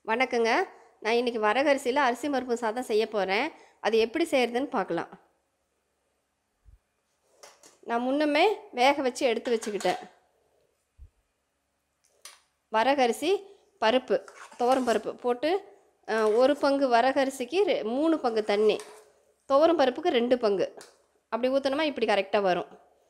வணக்கங்க நான் இன்றைக்கி வரகரிசியில் அரிசி பருப்பு சாதம் செய்ய போகிறேன் அது எப்படி செய்கிறதுன்னு பார்க்கலாம் நான் முன்னமே வேக வச்சு எடுத்து வச்சுக்கிட்டேன் வரகரிசி பருப்பு துவரம் பருப்பு போட்டு அஹ், ஒரு பங்கு வரகரிசிக்கு ரெ- மூணு பங்கு தண்ணி துவரம் பருப்புக்கு ரெண்டு பங்கு அப்படி ஊற்றினோமா இப்படி கரெக்டாக வரும்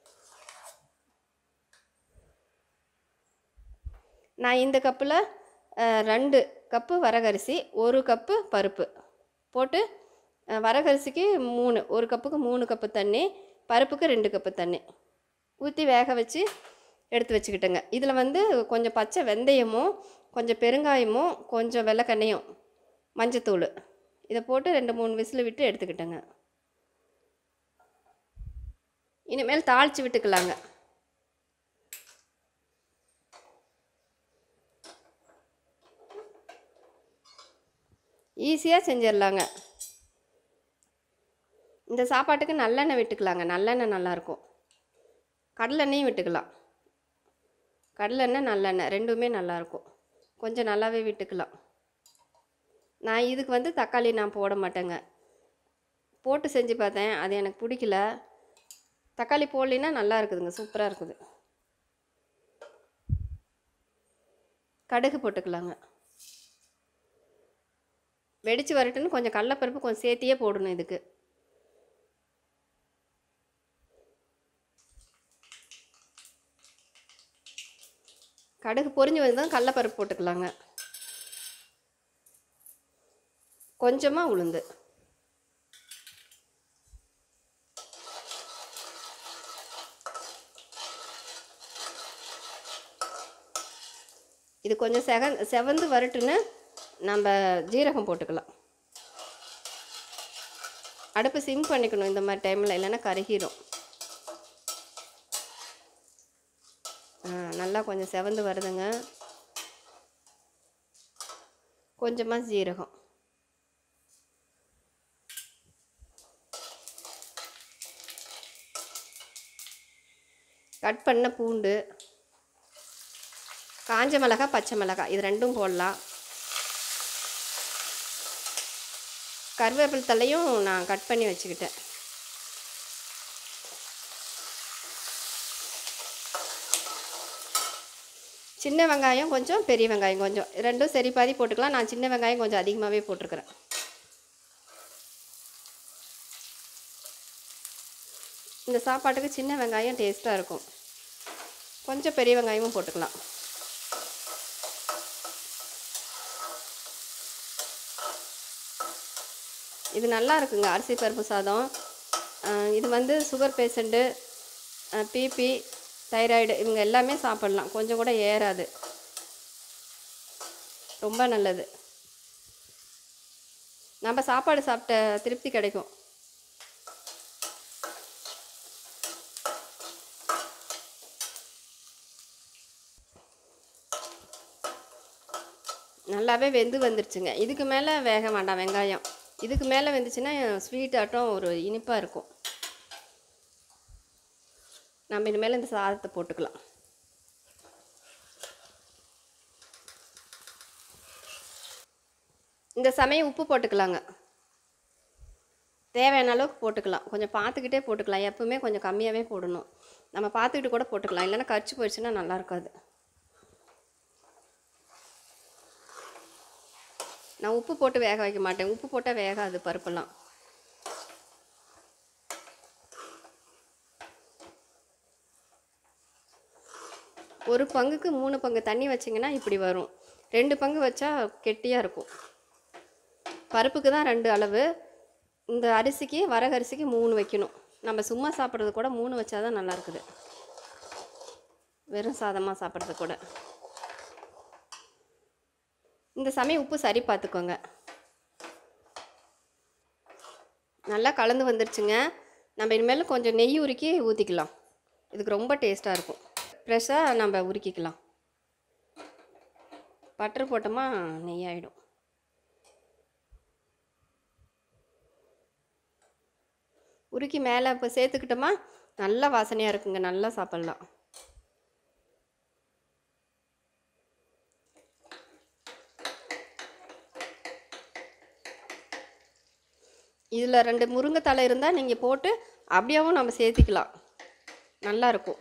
நான் இந்த கப்பில் ரெண்டு கப்பு வரகரிசி ஒரு கப்பு பருப்பு போட்டு அஹ், வரகரிசிக்கு மூணு ஒரு கப்புக்கு மூணு கப்பு தண்ணி பருப்புக்கு ரெண்டு கப்பு தண்ணி ஊற்றி வேக வச்சு எடுத்து வச்சுக்கிட்டேங்க இதில் வந்து கொஞ்சம் பச்சை வெந்தயமும் கொஞ்சம் பெருங்காயமும் கொஞ்சம் வெள்ளைக்கண்ணையும் மஞ்சத்தூள் இதை போட்டு ரெண்டு மூணு விசில் விட்டு எடுத்துக்கிட்டேங்க இனிமேல் தாளித்து விட்டுக்கலாங்க ஈஸியாக செஞ்சிடலாங்க இந்த சாப்பாட்டுக்கு நல்லெண்ணெய் விட்டுக்கலாங்க நல்லெண்ணெய் நல்லாயிருக்கும் கடலெண்ணெயும் விட்டுக்கலாம் கடலெண்ணெய் நல்லெண்ணெய் ரெண்டுமே நல்லாயிருக்கும் கொஞ்சம் நல்லாவே விட்டுக்கலாம் நான் இதுக்கு வந்து தக்காளி நான் போட மாட்டேங்க போட்டு செஞ்சு பார்த்தேன் அது எனக்கு பிடிக்கல தக்காளி போடலின்னா நல்லா இருக்குதுங்க சூப்பராக இருக்குது கடுகு போட்டுக்கலாங்க வெடிச்சு வரட்டுன்னு கொஞ்சம் கடலப்பருப்பு கொஞ்சம் சேர்த்தியே போடணும் இதுக்கு கடுகு பொரிஞ்சு வந்து கடலப்பருப்பு போட்டுக்கலாங்க கொஞ்சமாக உளுந்து இது கொஞ்சம் செக செவந்து வரட்டுன்னு நம்ம ஜீரகம் போட்டுக்கலாம் அடுப்பு சிம் பண்ணிக்கணும் இந்த மாதிரி டைமில் இல்லைன்னா கருகிரும் ஆ, நல்லா கொஞ்சம் செவந்து வருதுங்க கொஞ்சமாக ஜீரகம் கட் பண்ண பூண்டு காஞ்ச மிளகா பச்சை மிளகாய் இது ரெண்டும் போடலாம் கருவேப்பிலை தழையும் நான் கட் பண்ணி வச்சுக்கிட்டேன் சின்ன வெங்காயம் கொஞ்சம் பெரிய வெங்காயம் கொஞ்சம் ரெண்டும் சரி பாதி போட்டுக்கலாம் நான் சின்ன வெங்காயம் கொஞ்சம் அதிகமாகவே போட்டிருக்கிறேன் இந்த சாப்பாட்டுக்கு சின்ன வெங்காயம் டேஸ்ட்டாக இருக்கும் கொஞ்சம் பெரிய வெங்காயமும் போட்டுக்கலாம் இது நல்லா இருக்குங்க அரிசி பருப்பு சாதம் அஹ் இது வந்து சுகர் பேஷண்ட்டு பிபி தைராய்டு இவங்க எல்லாமே சாப்பிட்லாம் கொஞ்சம் கூட ஏறாது ரொம்ப நல்லது நம்ம சாப்பாடு சாப்பிட்ட திருப்தி கிடைக்கும் நல்லாவே வெந்து வந்துருச்சுங்க இதுக்கு மேலே வேக வேண்டாம் வெங்காயம் இதுக்கு மேலே வெந்துச்சுன்னா ஸ்வீட் ஆட்டம் ஒரு இனிப்பாக இருக்கும் நம்ம இனிமேல் இந்த சாதத்தை போட்டுக்கலாம் இந்த சமயம் உப்பு போட்டுக்கலாங்க தேவையான அளவுக்கு போட்டுக்கலாம் கொஞ்சம் பார்த்துக்கிட்டே போட்டுக்கலாம் எப்பவுமே கொஞ்சம் கம்மியாகவே போடணும் நம்ம பார்த்துக்கிட்டு கூட போட்டுக்கலாம் இல்லைன்னா கரிச்சு போயிடுச்சுன்னா நல்லா இருக்காது நான் உப்பு போட்டு வேக வைக்க மாட்டேன் உப்பு போட்டால் வேகாது பருப்பெல்லாம் ஒரு பங்குக்கு மூணு பங்கு தண்ணி வச்சிங்கன்னா இப்படி வரும் ரெண்டு பங்கு வச்சா கெட்டியாக இருக்கும் பருப்புக்கு தான் ரெண்டு அளவு இந்த அரிசிக்கு வரகரிசிக்கு மூணு வைக்கணும் நம்ம சும்மா சாப்பிட்றது கூட மூணு வச்சா தான் நல்லா இருக்குது வெறும் சாதமாக சாப்பிட்றது கூட இந்த சமயம் உப்பு சரி பார்த்துக்கோங்க நல்லா கலந்து வந்துருச்சுங்க நம்ம இனிமேல் கொஞ்சம் நெய் உருக்கி ஊற்றிக்கலாம் இதுக்கு ரொம்ப டேஸ்ட்டாக இருக்கும் ஃப்ரெஷ்ஷாக நம்ம உருக்கிக்கலாம் பட்டர் போட்டோமா நெய் ஆகிடும் உருக்கி மேலே இப்போ சேர்த்துக்கிட்டோமா நல்ல வாசனையாக இருக்குங்க நல்லா சாப்பிட்லாம் இதில் ரெண்டு முருங்கைத்தலை இருந்தால் நீங்கள் போட்டு அப்படியேவும் நம்ம சேர்த்திக்கலாம் நல்லாயிருக்கும்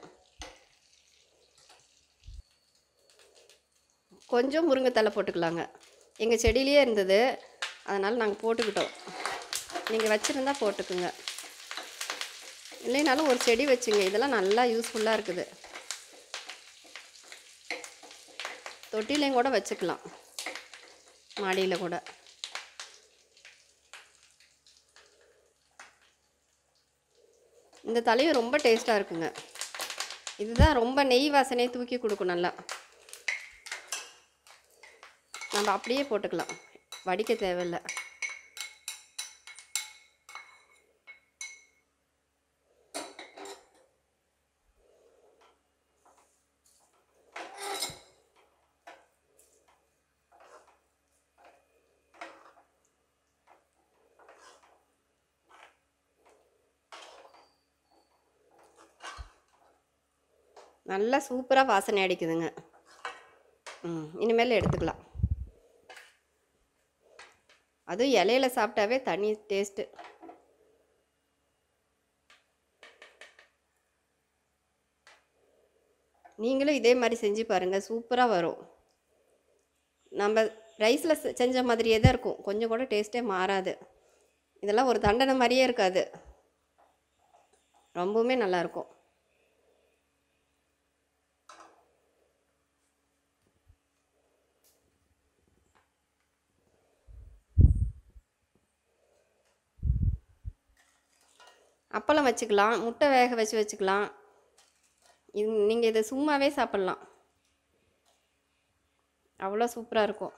கொஞ்சம் முருங்கைத்தலை போட்டுக்கலாங்க எங்கள் செடியிலேயே இருந்தது அதனால் நாங்கள் போட்டுக்கிட்டோம் நீங்கள் வச்சுருந்தா போட்டுக்குங்க இல்லைனாலும் ஒரு செடி வச்சுங்க இதெல்லாம் நல்லா யூஸ்ஃபுல்லாக இருக்குது தொட்டிலையும் கூட வச்சுக்கலாம் மாடியில் கூட இந்த தலையும் ரொம்ப டேஸ்ட்டாக இருக்குங்க இதுதான் ரொம்ப நெய் வாசனையை தூக்கி கொடுக்கும் நல்லா நம்ம அப்படியே போட்டுக்கலாம் வடிக்க தேவையில்லை நல்லா சூப்பராக வாசனை அடிக்குதுங்க ம் இனிமேல் எடுத்துக்கலாம் அதுவும் இலையில சாப்பிட்டாவே தனி டேஸ்ட்டு நீங்களும் இதே மாதிரி செஞ்சு பாருங்கள் சூப்பராக வரும் நம்ம ரைஸில் செஞ்ச மாதிரியே தான் இருக்கும் கொஞ்சம் கூட டேஸ்ட்டே மாறாது இதெல்லாம் ஒரு தண்டனை மாதிரியே இருக்காது ரொம்பவுமே நல்லாயிருக்கும் அப்பளம் வச்சுக்கலாம் முட்டை வேக வச்சு வச்சுக்கலாம் இது நீங்கள் இதை சும்மாவே சாப்பிட்லாம் அவ்வளோ சூப்பராக இருக்கும்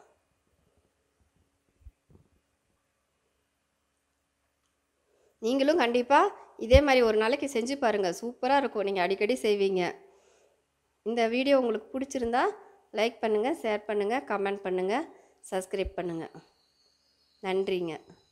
நீங்களும் கண்டிப்பாக இதே மாதிரி ஒரு நாளைக்கு செஞ்சு பாருங்கள் சூப்பராக இருக்கும் நீங்கள் அடிக்கடி செய்வீங்க இந்த வீடியோ உங்களுக்கு பிடிச்சிருந்தா லைக் பண்ணுங்கள் ஷேர் பண்ணுங்கள் கமெண்ட் பண்ணுங்கள் சப்ஸ்கிரைப் பண்ணுங்கள் நன்றிங்க